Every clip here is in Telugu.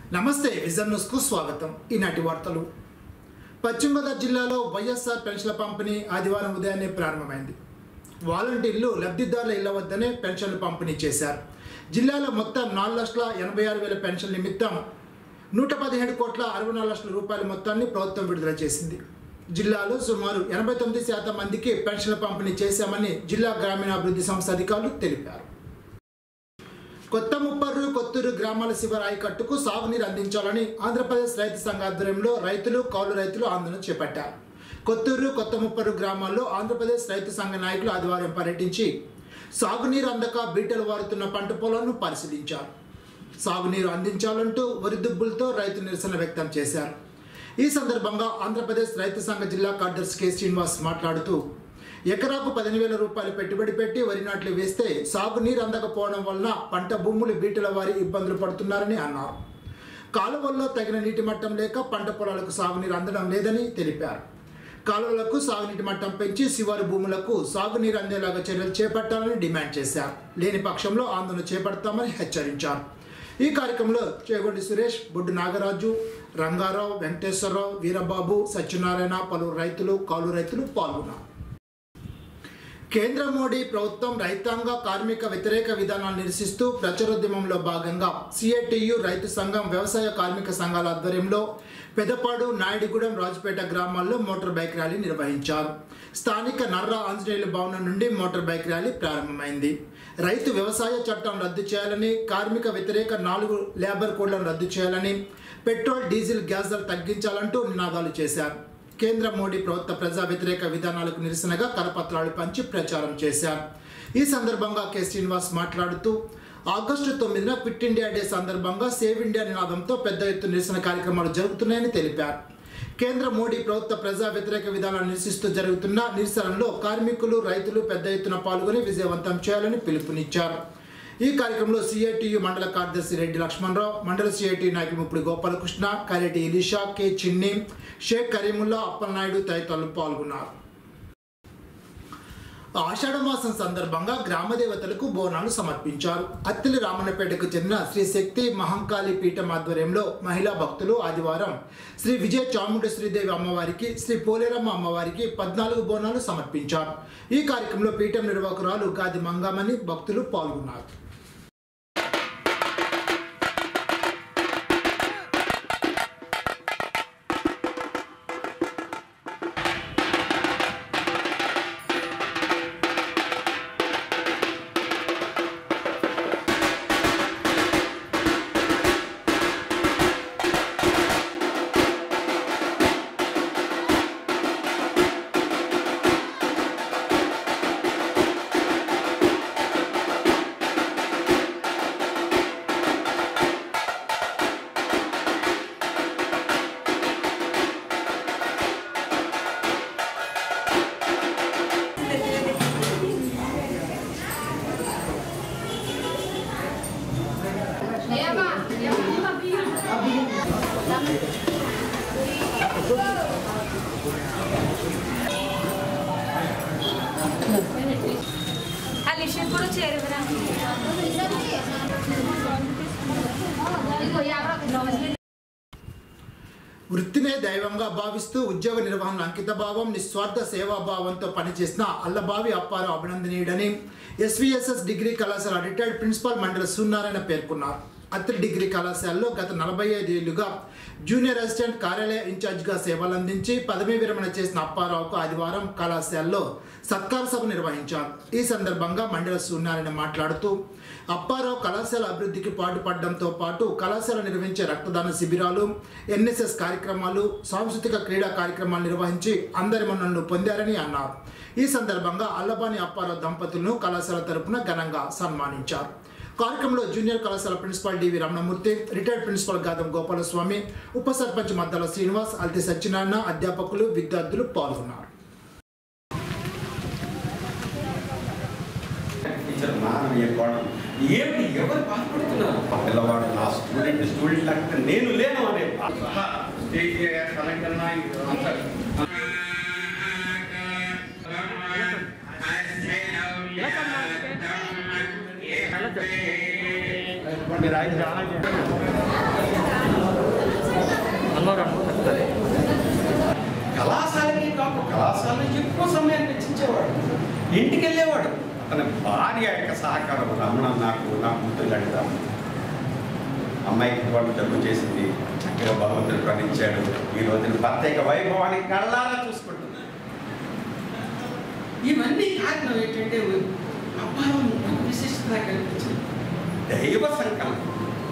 నమస్తే విజన్ న్యూస్కు స్వాగతం ఈనాటి వార్తలు పశ్చిమ గోదావరి జిల్లాలో వైఎస్ఆర్ పెన్షన్ల పంపిణీ ఆదివారం ఉదయాన్నే ప్రారంభమైంది వాలంటీర్లు లబ్ధిదారుల ఇళ్ల వద్దనే పెన్షన్లు పంపిణీ చేశారు జిల్లాలో మొత్తం నాలుగు లక్షల ఎనభై ఆరు వేల పెన్షన్ నిమిత్తం నూట పదిహేడు కోట్ల అరవై నాలుగు లక్షల రూపాయల మొత్తాన్ని ప్రభుత్వం విడుదల చేసింది జిల్లాలో సుమారు ఎనభై తొమ్మిది శాతం మందికి పెన్షన్ల పంపిణీ చేశామని జిల్లా గ్రామీణాభివృద్ధి సంస్థ అధికారులు తెలిపారు కొత్త ముప్పర్రు కొత్తూరు గ్రామాల శివర ఆయకట్టుకు సాగునీరు అందించాలని ఆంధ్రప్రదేశ్ రైతు సంఘ ఆధ్వర్యంలో రైతులు కౌలు రైతులు ఆందోళన చేపట్టారు కొత్తూరు కొత్త ముప్పర్రు గ్రామాల్లో ఆంధ్రప్రదేశ్ రైతు సంఘ నాయకులు ఆదివారం పర్యటించి సాగునీరు అందక బీటలు వారుతున్న పంట పొలాలను పరిశీలించారు సాగునీరు అందించాలంటూ వరిదుబ్బులతో రైతు నిరసన వ్యక్తం చేశారు ఈ సందర్భంగా ఆంధ్రప్రదేశ్ రైతు సంఘ జిల్లా కార్యదర్శి కె శ్రీనివాస్ మాట్లాడుతూ ఎకరాకు పదిహేను వేల రూపాయలు పెట్టుబడి పెట్టి వరి నాట్లు వేస్తే సాగునీరు అందకపోవడం వలన పంట భూములు బీటల వారి ఇబ్బందులు పడుతున్నారని అన్నారు కాలువల్లో తగిన నీటి మట్టం లేక పంట పొలాలకు సాగునీరు అందడం లేదని తెలిపారు కాలువలకు సాగునీటి మట్టం పెంచి శివారు భూములకు సాగునీరు అందేలాగా చర్యలు చేపట్టాలని డిమాండ్ చేశారు లేని పక్షంలో ఆందోళన చేపడతామని హెచ్చరించారు ఈ కార్యక్రమంలో చేగొండి సురేష్ బొడ్డు నాగరాజు రంగారావు వెంకటేశ్వరరావు వీరబాబు సత్యనారాయణ పలువురు రైతులు కౌలు రైతులు పాల్గొన్నారు కేంద్ర మోడీ ప్రభుత్వం రైతాంగ కార్మిక వ్యతిరేక విధానాలు నిరసిస్తూ ప్రచారోద్యమంలో భాగంగా సిఐటియు రైతు సంఘం వ్యవసాయ కార్మిక సంఘాల ఆధ్వర్యంలో పెదపాడు నాయుడుగూడెం రాజపేట గ్రామాల్లో మోటార్ బైక్ ర్యాలీ నిర్వహించారు స్థానిక నర్రా ఆంజనేయుల భవనం నుండి మోటార్ బైక్ ర్యాలీ ప్రారంభమైంది రైతు వ్యవసాయ చట్టం రద్దు చేయాలని కార్మిక వ్యతిరేక నాలుగు లేబర్ కోడ్లను రద్దు చేయాలని పెట్రోల్ డీజిల్ గ్యాస్ ధర తగ్గించాలంటూ నినాదాలు చేశారు కేంద్ర మోడీ ప్రభుత్వ ప్రజా వ్యతిరేక విధానాలకు నిరసనగా కరపత్రాలు పంచి ప్రచారం చేశారు ఈ సందర్భంగా కె శ్రీనివాస్ మాట్లాడుతూ ఆగస్టు తొమ్మిదిన క్విట్ ఇండియా డే సందర్భంగా సేవ్ ఇండియా నినాదంతో పెద్ద ఎత్తున నిరసన కార్యక్రమాలు జరుగుతున్నాయని తెలిపారు కేంద్ర మోడీ ప్రభుత్వ ప్రజా వ్యతిరేక విధానాలు నిరసిస్తూ జరుగుతున్న నిరసనలో కార్మికులు రైతులు పెద్ద ఎత్తున పాల్గొని విజయవంతం చేయాలని పిలుపునిచ్చారు ఈ కార్యక్రమంలో సిఐటియు మండల కార్యదర్శి రెడ్డి లక్ష్మణరావు మండల సిఐటి నాయకులు ముప్పుడు గోపాలకృష్ణ కరెటి ఇలీషా కె చిన్ని షేక్ కరీముల్లా అప్పలనాయుడు తదితరులు పాల్గొన్నారు ఆషాఢ మాసం సందర్భంగా గ్రామ దేవతలకు బోనాలు సమర్పించారు అత్తిలి రామన్నపేటకు చెందిన శ్రీ శక్తి మహంకాళి పీఠం ఆధ్వర్యంలో మహిళా భక్తులు ఆదివారం శ్రీ విజయ చాముండేశ్వరిదేవి అమ్మవారికి శ్రీ పోలేరమ్మ అమ్మవారికి పద్నాలుగు బోనాలు సమర్పించారు ఈ కార్యక్రమంలో పీఠం నిర్వాహకురాలు గాది మంగమని భక్తులు పాల్గొన్నారు అలిషన్ కూడా చేరువరా వృత్తినే దైవంగా భావిస్తూ ఉద్యోగ నిర్వహణ అంకిత భావం నిస్వార్థ సేవాభావంతో పనిచేసిన అల్లబావి అప్పారావు అభినందనీయుడని ఎస్విఎస్ఎస్ డిగ్రీ కళాశాల రిటైర్డ్ ప్రిన్సిపాల్ మండల సూర్యనారాయణ పేర్కొన్నారు అత్రి డిగ్రీ కళాశాలలో గత నలభై ఐదు ఏళ్లుగా జూనియర్ అసిస్టెంట్ కార్యాలయ ఇన్ఛార్జిగా సేవలందించి పదవీ విరమణ చేసిన అప్పారావుకు ఆదివారం కళాశాలలో సత్కార సభ నిర్వహించారు ఈ సందర్భంగా మండల సూర్యనారాయణ మాట్లాడుతూ అప్పారావు కళాశాల అభివృద్ధికి పాటుపడడంతో పాటు కళాశాల నిర్వహించే రక్తదాన శిబిరాలు ఎన్ఎస్ఎస్ కార్యక్రమాలు సాంస్కృతిక క్రీడా కార్యక్రమాలు నిర్వహించి అందరి మన్నలను పొందారని అన్నారు ఈ సందర్భంగా అల్లబాని అప్పారావు దంపతులను కళాశాల తరపున ఘనంగా సన్మానించారు కార్యక్రమంలో జూనియర్ కళాశాల principal DV Ramanamurthy retired principal Gadam Gopalaswamy ఉప సర్పంచ్ మద్దాల శ్రీనివాస్ అల్తి సత్యనారాయణ అధ్యాపకులు విద్యార్థులు పాల్గొన్నారు టీచర్ నాన్న కోణం ఏంటి ఎవరు బాధపడుతున్నారు ఆ పిల్లవాడు నా స్టూడెంట్ స్టూడెంట్ అంటే నేను లేను అనే బాధ. స్టేజ్ కలెక్ట్ అన్నా అంటారు మీరు ఆయన అతని భార్య యొక్క సహకారం రమణ నాకు నా కూతురు అంటారు అమ్మాయికి వాళ్ళు జబ్బు చేసింది చక్కగా భగవంతుడు కరుణించాడు ఈ రోజున భర్త యొక్క వైభవాన్ని కళ్ళారా చూసుకుంటుంది ఇవన్నీ కారణం ఏంటంటే అబ్బాయి విశిష్టత కనిపించింది దైవ సంకల్పం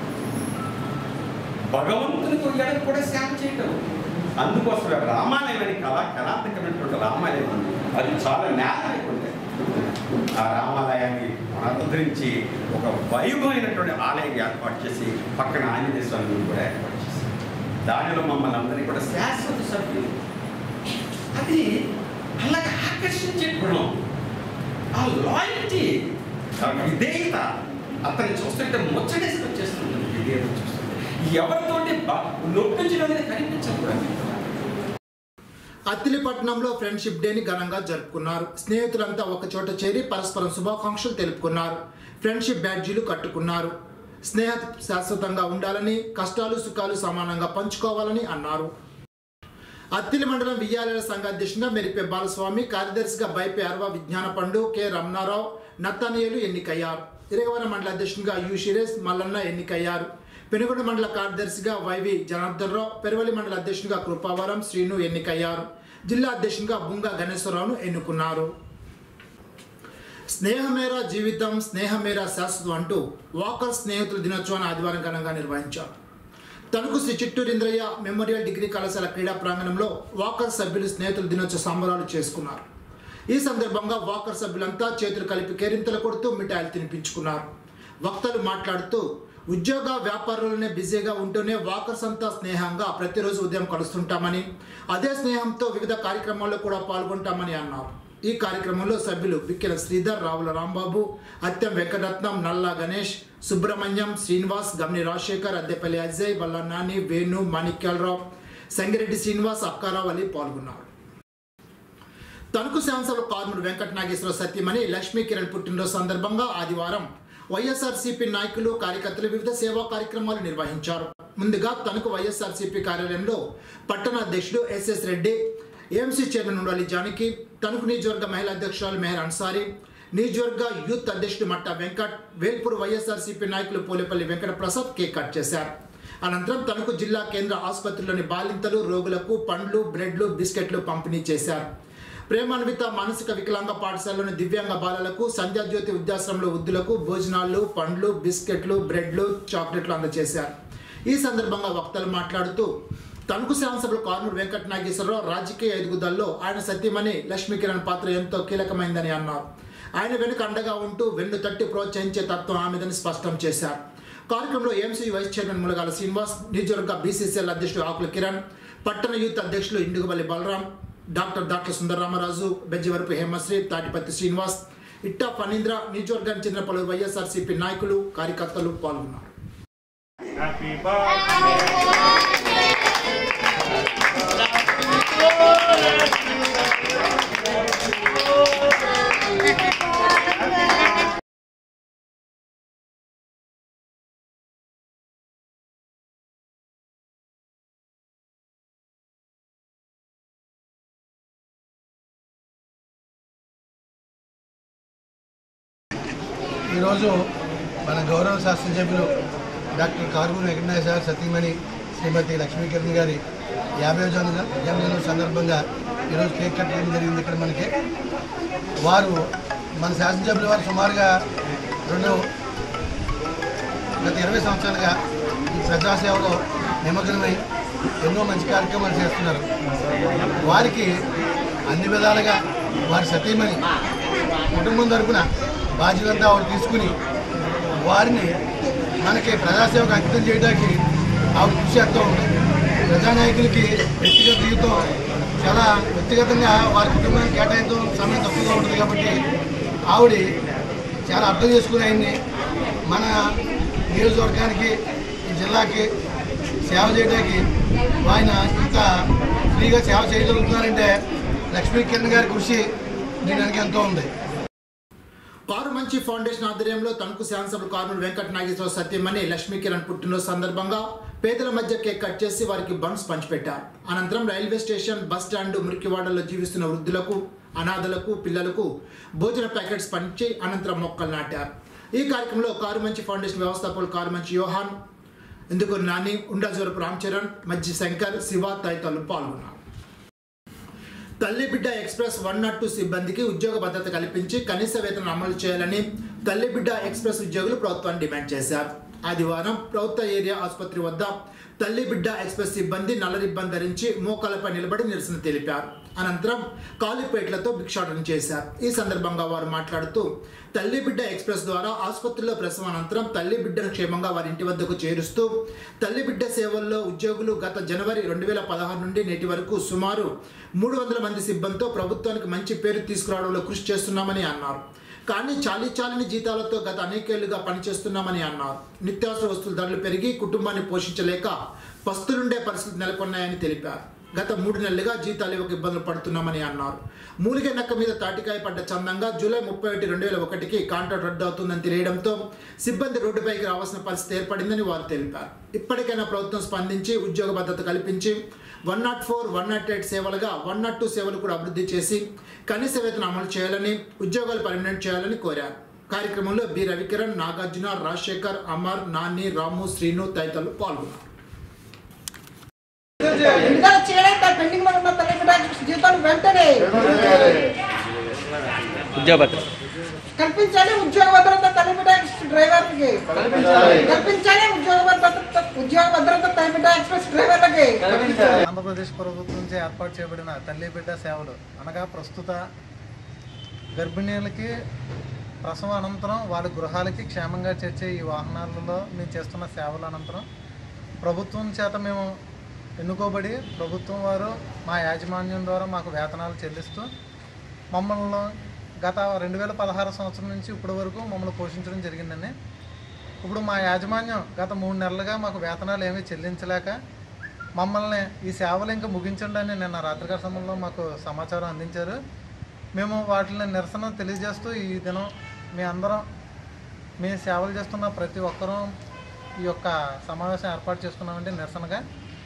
భగవంతునికి ఎడకు కూడా సేవ చేయటం అందుకోసమే రామాలయం అని కళా కళాత్మకమైనటువంటి రామాలయం ఉంది. అది చాలా నేలైపోయింది ఆ రామాలయాన్ని పునరుద్ధరించి ఒక వైభవమైనటువంటి ఆలయం ఏర్పాటు చేసి పక్కన ఆంజనేయ స్వామిని కూడా ఏర్పాటు చేసి దానిలో మమ్మల్ని అందరినీ కూడా శాశ్వత సభ్యులు అది అలాగే ఆకర్షించే గుణం ఆ లాయల్టీ ఆ విధేయత అతన్ని చూస్తుంటే ముచ్చటేసి వచ్చేస్తుంది విధేయత చూస్తుంటే ఎవరితోటి బ- నొప్పించడం అనేది కనిపించదు కూడా అత్తిలిపట్నంలో ఫ్రెండ్షిప్ డేని ఘనంగా జరుపుకున్నారు స్నేహితులంతా ఒక చోట చేరి పరస్పరం శుభాకాంక్షలు తెలుపుకున్నారు ఫ్రెండ్షిప్ బ్యాడ్జీలు కట్టుకున్నారు స్నేహ శాశ్వతంగా ఉండాలని కష్టాలు సుఖాలు సమానంగా పంచుకోవాలని అన్నారు అత్తిలి మండలం వియ్యాల సంఘ అధ్యక్షుడిగా మెరిపే బాలస్వామి కార్యదర్శిగా బైపే అర్వ విజ్ఞాన పండు కె రమణారావు నత్తనీయులు ఎన్నికయ్యారు ఇరగవర మండల అధ్యక్షుడిగా యు షిరేష్ మల్లన్న ఎన్నికయ్యారు పెనుగొండ మండల కార్యదర్శిగా వైవి జనార్దన్ రావు పెరువలి మండల అధ్యక్షుడిగా కృపావరం శ్రీను ఎన్నికయ్యారు జిల్లా అధ్యక్షుడిగా బుంగా గణేశ్వరరావును ఎన్నుకున్నారు స్నేహమేరా జీవితం స్నేహమేరా శాశ్వతం అంటూ వాకర్ స్నేహితుల దినోత్సవాన్ని ఆదివారం ఘనంగా నిర్వహించారు తణుకు శ్రీ చిట్టూరింద్రయ్య మెమోరియల్ డిగ్రీ కళాశాల క్రీడా ప్రాంగణంలో వాకర్ సభ్యులు స్నేహితుల దినోత్సవ సంబరాలు చేసుకున్నారు ఈ సందర్భంగా వాకర్ సభ్యులంతా చేతులు కలిపి కేరింతలు కొడుతూ మిఠాయిలు తినిపించుకున్నారు వక్తలు మాట్లాడుతూ ఉద్యోగ వ్యాపారులనే బిజీగా ఉంటూనే వాకర్స్ అంతా స్నేహంగా ప్రతిరోజు ఉదయం కలుస్తుంటామని అదే స్నేహంతో వివిధ కార్యక్రమాల్లో కూడా పాల్గొంటామని అన్నారు ఈ కార్యక్రమంలో సభ్యులు బిక్కెల శ్రీధర్ రావుల రాంబాబు అత్యం వెంకటరత్నం నల్లా గణేష్ సుబ్రహ్మణ్యం శ్రీనివాస్ గమ్ని రాజశేఖర్ అద్దెపల్లి అజయ్ వల్ల నాని వేణు మాణిక్యాలరావు సంగిరెడ్డి శ్రీనివాస్ అక్కారావు అలీ పాల్గొన్నారు తణుకు శాసనసభ కార్మికుడు వెంకట నాగేశ్వర సత్యమణి లక్ష్మీ కిరణ్ పుట్టినరోజు సందర్భంగా ఆదివారం వైఎస్ఆర్సీపీ నాయకులు కార్యకర్తలు వివిధ సేవా కార్యక్రమాలు నిర్వహించారు ముందుగా తణుకు వైఎస్ఆర్సీపీ కార్యాలయంలో పట్టణ అధ్యక్షుడు ఎస్ఎస్ రెడ్డి ఏఎంసీ చైర్మన్ ఉండాలి జానకి తణుకు నియోజకవర్గ మహిళా అధ్యక్షురాలు మెహర్ అన్సారీ నియోజకవర్గ యూత్ అధ్యక్షుడు మట్టా వెంకట్ వేల్పూర్ వైఎస్ఆర్సీపీ నాయకులు పోలేపల్లి వెంకట ప్రసాద్ కేక్ కట్ చేశారు అనంతరం తణుకు జిల్లా కేంద్ర ఆసుపత్రిలోని బాలింతలు రోగులకు పండ్లు బ్రెడ్లు బిస్కెట్లు పంపిణీ చేశారు ప్రేమాన్విత మానసిక వికలాంగ పాఠశాలలోని దివ్యాంగ బాలలకు సంధ్యాజ్యోతి విద్యాశ్రమంలో వృద్ధులకు భోజనాలు పండ్లు బిస్కెట్లు బ్రెడ్లు చాక్లెట్లు అందజేశారు ఈ సందర్భంగా వక్తలు మాట్లాడుతూ తణుకు శాసనసభ్యులు కార్నూరు వెంకట నాగేశ్వరరావు రాజకీయ ఎదుగుదలలో ఆయన సత్యమని లక్ష్మీకిరణ్ పాత్ర ఎంతో కీలకమైందని అన్నారు ఆయన వెనుక అండగా ఉంటూ వెన్ను తట్టి ప్రోత్సహించే తత్వం ఆమెదని స్పష్టం చేశారు కార్యక్రమంలో AMC vice chairman Mulagala Srinivas నియోజకవర్గ బీసీసీఎల్ అధ్యక్షుడు ఆకుల కిరణ్ పట్టణ యూత్ అధ్యక్షులు ఇండుగుబల్లి బలరాం డాక్టర్ దాట్ల సుందరరామరాజు బెజ్జివరపు హేమశ్రీ తాటిపత్తి శ్రీనివాస్ ఇట్టా ఫణీంద్ర నియోజకవర్గానికి చెందిన పలువురు వైఎస్ఆర్సీపీ నాయకులు కార్యకర్తలు పాల్గొన్నారు Happy birthday. ఈరోజు మన గౌరవ శాసనసభ్యులు డాక్టర్ కారుమూరి వెంకటనాయ సార్ సతీమణి శ్రీమతి లక్ష్మీకిరణ్ గారి యాభై జన్మ జన్మదినం సందర్భంగా ఈరోజు కేక్ కట్ చేయడం జరిగింది ఇక్కడ మనకి వారు మన శాసనసభ్యుల వారు సుమారుగా రెండు గత ఇరవై సంవత్సరాలుగా ఈ ప్రజాసేవలో నిమగ్నమై ఎన్నో మంచి కార్యక్రమాలు చేస్తున్నారు వారికి అన్ని విధాలుగా వారి సతీమణి కుటుంబం తరపున బాధ్యత అంతా ఆవిడ తీసుకుని వారిని మనకి ప్రజాసేవకు అంకితం చేయడానికి ఆవిడ కృషి ఎంతో ఉంది ప్రజానాయకులకి వ్యక్తిగత జీవితం చాలా వ్యక్తిగతంగా వారి కుటుంబానికి కేటాయించడం సమయం తక్కువగా ఉంటుంది కాబట్టి ఆవిడ చాలా అర్థం చేసుకుని ఆయన్ని మన నియోజకవర్గానికి ఈ జిల్లాకి సేవ చేయడానికి ఆయన ఇంత ఫ్రీగా సేవ చేయగలుగుతున్నారంటే లక్ష్మీ కిరణ్ గారి కృషి దీనికి ఎంతో ఉంది కారు మంచి ఫౌండేషన్ ఆధ్వర్యంలో తణుకు శాసనసభ్యులు కార్మికులు వెంకట నాగేశ్వర సత్యమని లక్ష్మీ కిరణ్ పుట్టినరోజు సందర్భంగా పేదల మధ్య కేక్ కట్ చేసి వారికి బన్స్ పంచిపెట్టారు అనంతరం రైల్వే స్టేషన్ బస్ స్టాండ్ మురికివాడలో జీవిస్తున్న వృద్ధులకు అనాథలకు పిల్లలకు భోజన ప్యాకెట్స్ పంచి అనంతరం మొక్కలు నాటారు ఈ కార్యక్రమంలో కారుమంచి ఫౌండేషన్ వ్యవస్థాపకులు కారుమంచి యోహాన్ ఇందుకు నాని ఉండాజోరపు రామ్ చరణ్ మజ్జి శంకర్ శివ తదితరులు పాల్గొన్నారు తల్లి బిడ్డ ఎక్స్ప్రెస్ వన్ నాట్ టూ సిబ్బందికి ఉద్యోగ భద్రత కల్పించి కనీస వేతనం అమలు చేయాలని తల్లి బిడ్డ ఎక్స్ప్రెస్ ఉద్యోగులు ప్రభుత్వాన్ని డిమాండ్ చేశారు ఆదివారం ప్రభుత్వ ఏరియా ఆసుపత్రి వద్ద తల్లి బిడ్డ ఎక్స్ప్రెస్ సిబ్బంది నల్ల రిబ్బన్ ధరించి మోకాలపై నిలబడి నిరసన తెలిపారు అనంతరం కాలిపేట్లతో భిక్షాటన చేశారు ఈ సందర్భంగా వారు మాట్లాడుతూ తల్లి బిడ్డ ఎక్స్ప్రెస్ ద్వారా ఆసుపత్రిలో ప్రసవం అనంతరం తల్లి బిడ్డను క్షేమంగా వారి ఇంటి వద్దకు చేరుస్తూ తల్లి బిడ్డ సేవల్లో ఉద్యోగులు గత జనవరి రెండు వేల పదహారు నుండి నేటి వరకు సుమారు మూడు వందల మంది సిబ్బందితో ప్రభుత్వానికి మంచి పేరు తీసుకురావడంలో కృషి చేస్తున్నామని అన్నారు కానీ చాలీ చాలని జీతాలతో గత అనేకేళ్లుగా పనిచేస్తున్నామని అన్నారు నిత్యావసర వస్తువుల ధరలు పెరిగి కుటుంబాన్ని పోషించలేక పస్తులుండే పరిస్థితి నెలకొన్నాయని తెలిపారు గత మూడు నెలలుగా జీతాలు ఇవ్వక ఇబ్బందులు పడుతున్నామని అన్నారు మూలిగే నక్క మీద తాటికాయ పడ్డ చందంగా జూలై ముప్పై ఒకటి రెండు వేల ఒకటికి కాంట్రాక్ట్ రద్దు అవుతుందని తెలియడంతో సిబ్బంది రోడ్డుపైకి రావాల్సిన పరిస్థితి ఏర్పడిందని వారు తెలిపారు ఇప్పటికైనా ప్రభుత్వం స్పందించి ఉద్యోగ భద్రత కల్పించి one nought four one nought eight సేవలుగా వన్ నాట్ టూ సేవలు కూడా అభివృద్ధి చేసి కనీస వేతనం అమలు చేయాలని ఉద్యోగాలు పర్మనెంట్ చేయాలని కోరారు కార్యక్రమంలో బి రవికిరణ్ నాగార్జున రాజశేఖర్ అమర్ నాని రాము శ్రీను తదితరులు పాల్గొన్నారు విడుదల చేయడం పెండింగ్ లో ఉన్న తల్లి బిడ్డ జీతాలు వెంటనే ఉద్యోగ భద్రత కల్పించాలి ఉద్యోగ భద్రత తల్లి బిడ్డ డ్రైవర్లకి కల్పించాలి ఉద్యోగ భద్రత ఉద్యోగ భద్రత తల్లి బిడ్డ ఎక్స్ప్రెస్ డ్రైవర్లకి ఆంధ్రప్రదేశ్ ప్రభుత్వం నుంచి ఏర్పాటు చేయబడిన తల్లి బిడ్డ సేవలు అనగా ప్రస్తుత గర్భిణీలకి ప్రసవ అనంతరం వాళ్ళ గృహాలకి క్షేమంగా చేర్చే ఈ వాహనాలలో మేము చేస్తున్న సేవల అనంతరం ప్రభుత్వం చేత మేము ఎన్నుకోబడి ప్రభుత్వం వారు మా యాజమాన్యం ద్వారా మాకు వేతనాలు చెల్లిస్తూ మమ్మల్ని గత రెండు వేల పదహారు సంవత్సరం నుంచి ఇప్పటి వరకు మమ్మల్ని పోషించడం జరిగిందండి ఇప్పుడు మా యాజమాన్యం గత మూడు నెలలుగా మాకు వేతనాలు ఏమీ చెల్లించలేక మమ్మల్ని ఈ సేవలు ఇంకా ముగించండి అని నిన్న రాత్రికాల సమయంలో మాకు సమాచారం అందించారు మేము వాటిని నిరసన తెలియజేస్తూ ఈ దినం మీ అందరం మీ సేవలు చేస్తున్న ప్రతి ఒక్కరూ ఈ యొక్క సమావేశం ఏర్పాటు చేసుకున్నామంటే నిరసనగా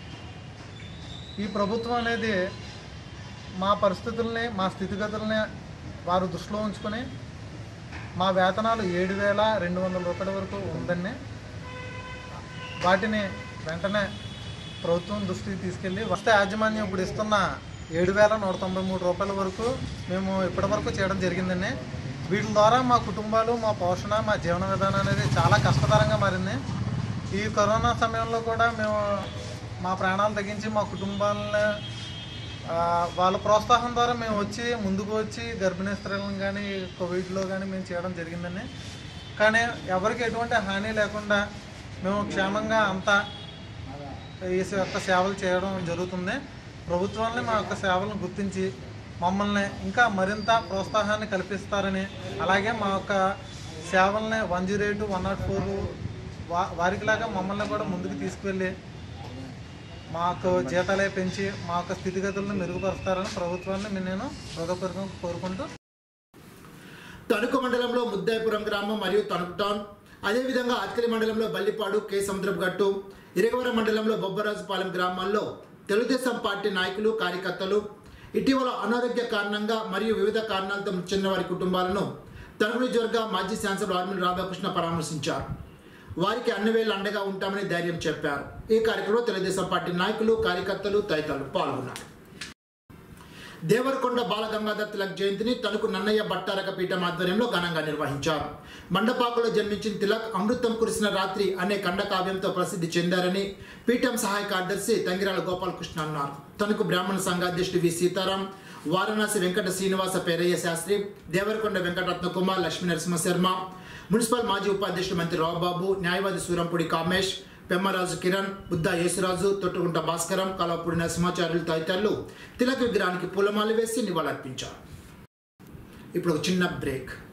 ఈ ప్రభుత్వం అనేది మా పరిస్థితుల్ని మా స్థితిగతుల్ని వారు దృష్టిలో ఉంచుకొని మా వేతనాలు ఏడు వేల రెండు వందల రూపాయల వరకు ఉందని వాటిని వెంటనే ప్రభుత్వం దృష్టికి తీసుకెళ్ళి వస్తే యాజమాన్యం ఇప్పుడు ఇస్తున్న ఏడు వేల నూట తొంభై మూడు రూపాయల వరకు మేము ఇప్పటి వరకు చేయడం జరిగిందండి వీటి ద్వారా మా కుటుంబాలు మా పోషణ మా జీవన విధానం అనేది చాలా కష్టతరంగా మారింది ఈ కరోనా సమయంలో కూడా మేము మా ప్రాణాలు తగ్గించి మా కుటుంబాలను ఆ, వాళ్ళ ప్రోత్సాహం ద్వారా మేము వచ్చి ముందుకు వచ్చి గర్భిణీ స్త్రీలను కానీ కోవిడ్లో కానీ మేము చేయడం జరిగిందండి కానీ ఎవరికి ఎటువంటి హాని లేకుండా మేము క్షేమంగా అంతా ఈ యొక్క సేవలు చేయడం జరుగుతుంది ప్రభుత్వాన్ని మా యొక్క సేవలను గుర్తించి మమ్మల్ని ఇంకా మరింత ప్రోత్సాహాన్ని కల్పిస్తారని అలాగే మా యొక్క సేవల్ని one zero eight one nought four వా వారికిలాగా మమ్మల్ని కూడా ముందుకు తీసుకువెళ్ళి మాకు జీతాలే పెంచి మా యొక్క స్థితిగతులను మెరుగుపరుస్తారని ప్రభుత్వాన్ని నేను హృదయపూర్వకంగా కోరుకుంటూ తణుకు మండలంలో ముద్దాయిపురం గ్రామం మరియు తణుకు టౌన్ అదేవిధంగా అత్కలి మండలంలో బల్లిపాడు కే సముద్రపు గట్టు ఇరగవరం మండలంలో బొబ్బరాజుపాలెం గ్రామాల్లో తెలుగుదేశం పార్టీ నాయకులు కార్యకర్తలు ఇటీవల అనారోగ్య కారణంగా మరియు వివిధ కారణాలతో మృతి చెందిన వారి కుటుంబాలను తణుకు నియోజకవర్గ మాజీ శాసనసభ్యులు ఆర్మిల్ రాధాకృష్ణ పరామర్శించారు వారికి అన్ని వేళ అండగా ఉంటామని ధైర్యం చెప్పారు ఈ కార్యక్రమంలో తెలుగుదేశం పార్టీ నాయకులు కార్యకర్తలు తదితరులు పాల్గొన్నారు దేవరకొండ బాలగంగాధర్ తిలక్ జయంతిని తణుకు నన్నయ్య భట్టారక పీఠం ఆధ్వర్యంలో ఘనంగా నిర్వహించారు మండపాకులో జన్మించిన తిలక్ అమృతం కురిసిన రాత్రి అనే ఖండకావ్యంతో ప్రసిద్ధి చెందారని పీఠం సహాయ కార్యదర్శి తంగిరాల గోపాలకృష్ణ అన్నారు తణుకు బ్రాహ్మణ సంఘాధ్యక్షుడు వి సీతారాం వారణాసి వెంకట శ్రీనివాస పేరయ్య శాస్త్రి దేవరకొండ వెంకటరత్న కుమార్ లక్ష్మీ నరసింహ శర్మ మున్సిపల్ మాజీ ఉపాధ్యక్షుడు మంత్రి రావుబాబు న్యాయవాది సూరంపూడి కామేష్ పెమ్మరాజు కిరణ్ బుద్ధ యేసురాజు తొట్టుగుంట భాస్కరం కలవపూడి నరసింహాచార్యులు తదితరులు తిలక్ విగ్రహానికి పూలమాల వేసి నివాళులర్పించారు ఇప్పుడు ఒక చిన్న బ్రేక్